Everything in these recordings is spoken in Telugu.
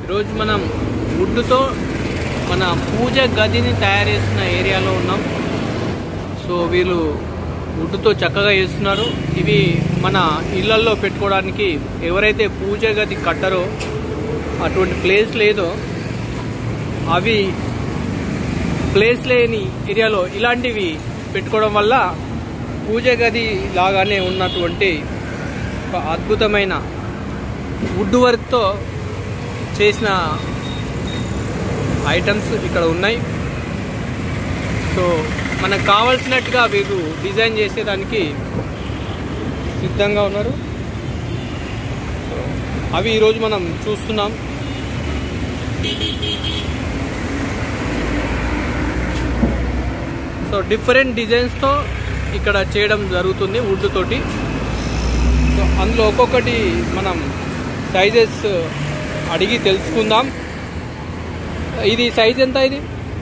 ఈరోజు మనం వుడ్తో మన పూజ గదిని తయారు చేస్తున్న ఏరియాలో ఉన్నాం సో వీళ్ళు వుడ్తో చక్కగా చేస్తున్నారు ఇవి మన ఇళ్లల్లో పెట్టుకోవడానికి ఎవరైతే పూజ గది కట్టరో అటువంటి ప్లేస్ లేదో అవి ప్లేస్ లేని ఏరియాలో ఇలాంటివి పెట్టుకోవడం వల్ల పూజ గది లాగానే ఉన్నటువంటి ఒక అద్భుతమైన వుడ్ వర్క్తో చేసిన ఐటమ్స్ ఇక్కడ ఉన్నాయి సో మనకు కావాల్సినట్టుగా వీరు డిజైన్ చేసేదానికి సిద్ధంగా ఉన్నారు సో అవి ఈరోజు మనం చూస్తున్నాం సో డిఫరెంట్ డిజైన్స్తో ఇక్కడ చేయడం జరుగుతుంది వుడ్ తోటి సో అందులో ఒక్కొక్కటి మనం సైజెస్ అడిగి తెలుసుకుందాం ఇది సైజ్ ఎంత ఇది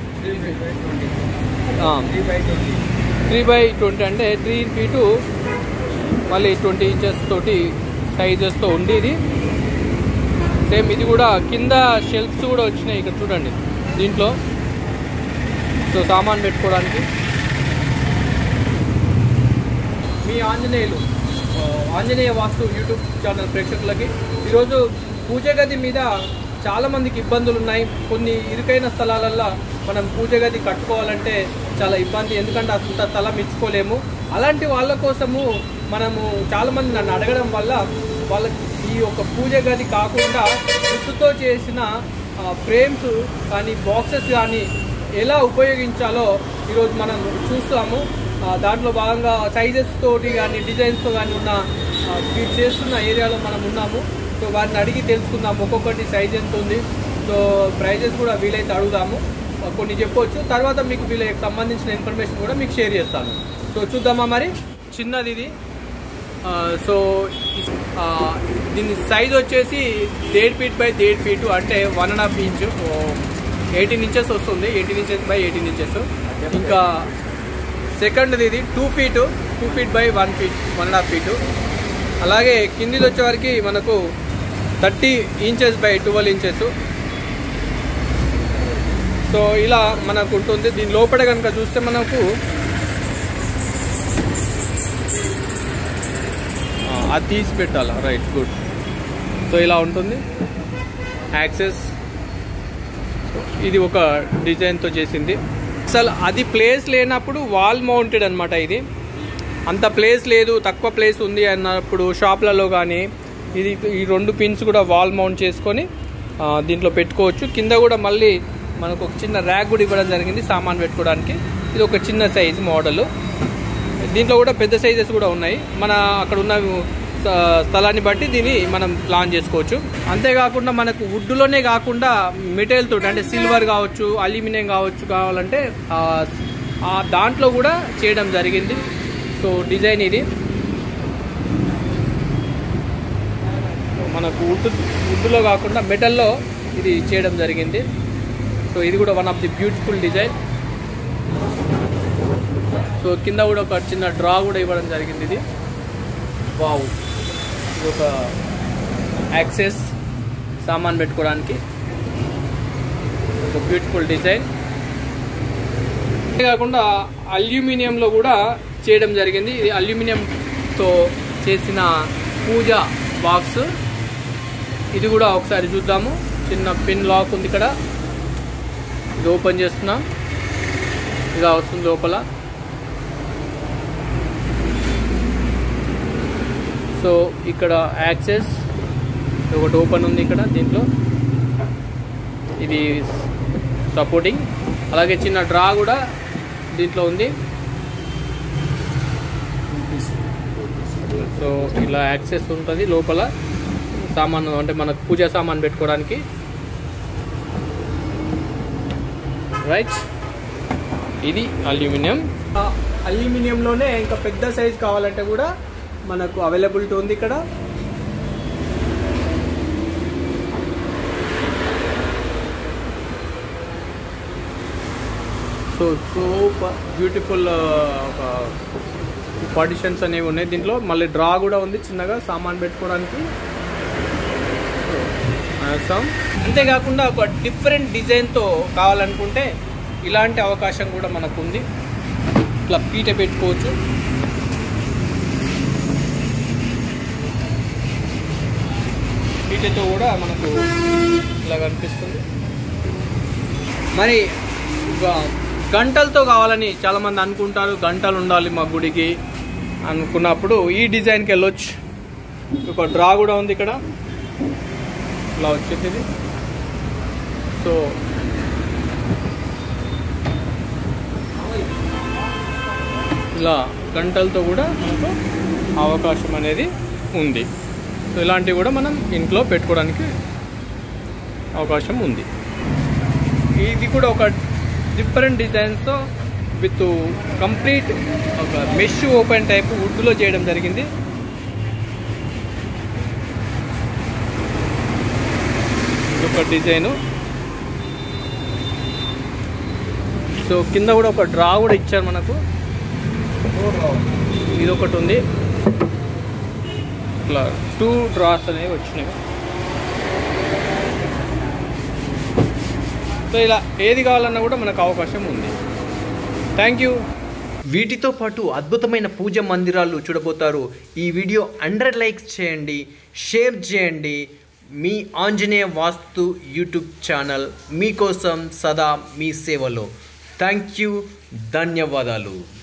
త్రీ బై ట్వంటీ అంటే త్రీ ఫీటు మళ్ళీ ట్వంటీ ఇంచెస్ తోటి సైజెస్తో ఉంది ఇది సేమ్ ఇది కూడా కింద షెల్ఫ్స్ కూడా వచ్చినాయి ఇక్కడ చూడండి దీంట్లో సో సామాన్ పెట్టుకోవడానికి మీ ఆంజనేయులు ఆ, ఆంజనేయ వాస్తు యూట్యూబ్ ఛానల్ ప్రేక్షకులకి ఈరోజు పూజ గది మీద చాలా మందికి ఇబ్బందులు ఉన్నాయి కొన్ని ఇరుకైన స్థలాలల్లో మనం పూజ గది కట్టుకోవాలంటే చాలా ఇబ్బంది ఎందుకంటే అంత స్థలం ఇచ్చుకోలేము అలాంటి వాళ్ళ కోసము మనము చాలా మంది నన్ను అడగడం వల్ల వాళ్ళకి ఈ యొక్క పూజ గది కాకుండా వుడ్తో చేసిన ఫ్రేమ్స్ కానీ బాక్సెస్ కానీ ఎలా ఉపయోగించాలో ఈరోజు మనం చూస్తాము ఆ, దాంట్లో భాగంగా సైజెస్ తోటి కానీ డిజైన్స్తో కానీ ఉన్న ఆ, వీరు చేస్తున్న ఏరియాలో మనం ఉన్నాము సో వారిని అడిగి తెలుసుకుందాం ఒక్కొక్కటి సైజ్ ఎంత ఉంది సో ప్రైజెస్ కూడా వీలైతే అడుగుదాము ఆ, కొన్ని చెప్పొచ్చు తర్వాత మీకు వీళ్ళకి సంబంధించిన ఇన్ఫర్మేషన్ కూడా మీకు షేర్ చేస్తాను సో చూద్దామా మరి చిన్నది ఇది ఆ, సో ఈ- ఆ, దీని సైజ్ వచ్చేసి డేట్ ఫీట్ బై డేట్ ఫీట్ అంటే one and half inch eighteen inches వస్తుంది eighteen inches by eighteen inches ఇంకా సెకండ్ది ఇది two feet two feet by one feet one and half feet అలాగే కిందిది వచ్చేవరకు మనకు thirty inches by twelve inches so ఇలా మనకు ఉంటుంది దీని లోపల కనుక చూస్తే మనకు ఆ, అది తీసి పెట్టాలా రైట్ గుడ్ సో ఇలా ఉంటుంది యాక్సెస్ ఇది ఒక డిజైన్తో చేసింది అసలు అది ప్లేస్ లేనప్పుడు వాల్ మౌంటెడ్ అనమాట ఇది అంత ప్లేస్ లేదు తక్కువ ప్లేస్ ఉంది అన్నప్పుడు షాప్లలో కానీ ఇది ఈ రెండు పిన్స్ కూడా వాల్ మౌంట్ చేసుకొని ఆ, దీంట్లో పెట్టుకోవచ్చు కింద కూడా మళ్ళీ మనకు ఒక చిన్న ర్యాక్ కూడా ఇవ్వడం జరిగింది సామాన్ పెట్టుకోవడానికి ఇది ఒక చిన్న సైజ్ మోడల్ దీంట్లో కూడా పెద్ద సైజెస్ కూడా ఉన్నాయి మన అక్కడ ఉన్న స- స్థలాన్ని బట్టి దీన్ని మనం ప్లాన్ చేసుకోవచ్చు అంతేకాకుండా మనకు వుడ్లోనే కాకుండా మెటీరియల్ తోటి అంటే సిల్వర్ కావచ్చు అల్యూమినియం కావచ్చు కావాలంటే ఆ, ఆ దాంట్లో కూడా చేయడం జరిగింది సో డిజైన్ ఇది మనకు వుడ్ వుడ్లో కాకుండా మెటల్లో ఇది చేయడం జరిగింది సో ఇది కూడా one of the beautiful design so కింద కూడా ఒక చిన్న డ్రా కూడా ఇవ్వడం జరిగింది ఇది వావ్ ఇది ఒక యాక్సెస్ సామాన్ పెట్టుకోవడానికి ఒక బ్యూటిఫుల్ డిజైన్ కాకుండా అల్యూమినియంలో కూడా చేయడం జరిగింది ఇది అల్యూమినియంతో చేసిన పూజ బాక్స్ ఇది కూడా ఒకసారి చూద్దాము చిన్న పిన్ లాక్ ఉంది ఇక్కడ ఇది ఓపెన్ చేస్తున్నాం ఇలా వస్తుంది లోపల సో ఇక్కడ యాక్సెస్ ఒకటి ఓపెన్ ఉంది ఇక్కడ దీంట్లో ఇది సపోర్టింగ్ అలాగే చిన్న డ్రా కూడా దీంట్లో ఉంది సో ఇలా యాక్సెస్ ఉంటుంది లోపల సామాను అంటే మనకు పూజా సామాన్ పెట్టుకోవడానికి రైట్ ఇది అల్యూమినియం అల్యూమినియంలోనే ఇంకా పెద్ద సైజ్ కావాలంటే కూడా మనకు అవైలబిలిటీ ఉంది ఇక్కడ సో సూపర్ బ్యూటిఫుల్ ఒక పార్టిషన్స్ అనేవి ఉన్నాయి దీంట్లో మళ్ళీ డ్రా కూడా ఉంది చిన్నగా సామాన్ పెట్టుకోవడానికి So, వేస్తాం అంతేకాకుండా ఒక డిఫరెంట్ డిజైన్తో కావాలనుకుంటే ఇలాంటి అవకాశం కూడా మనకు ఉంది ఇట్లా పీట పెట్టుకోవచ్చు పీటతో కూడా మనకు ఇలా కనిపిస్తుంది మరి ఇక గంటలతో కావాలని చాలామంది అనుకుంటారు గంటలు ఉండాలి మా గుడికి అనుకున్నప్పుడు ఈ డిజైన్కి వెళ్ళొచ్చు ఒక డ్రా కూడా ఉంది ఇక్కడ ఇలా వచ్చేసింది సో ఇలా గంటలతో కూడా మనకు అవకాశం అనేది ఉంది సో ఇలాంటివి కూడా మనం ఇంట్లో పెట్టుకోవడానికి అవకాశం ఉంది ఇది కూడా ఒక డిఫరెంట్ డిజైన్స్తో విత్ కంప్లీట్ ఒక మెష్ ఓపెన్ టైప్ వుడ్లో చేయడం జరిగింది ఇదొక డిజైను సో కింద కూడా ఒక డ్రా కూడా ఇచ్చారు మనకు ఇది ఒకటి ఉంది ఇట్లా టూ డ్రాస్ అనేవి వచ్చినాయి సో ఇలా ఏది కావాలన్నా కూడా మనకు అవకాశం ఉంది థ్యాంక్ యూ వీటితో పాటు అద్భుతమైన పూజ మందిరాలు చూడబోతారు ఈ వీడియో హండ్రెడ్ లైక్స్ చేయండి షేర్ చేయండి మీ ఆంజనేయ వాస్తు యూట్యూబ్ ఛానల్ మీకోసం సదా మీ సేవలో థ్యాంక్ యూ ధన్యవాదాలు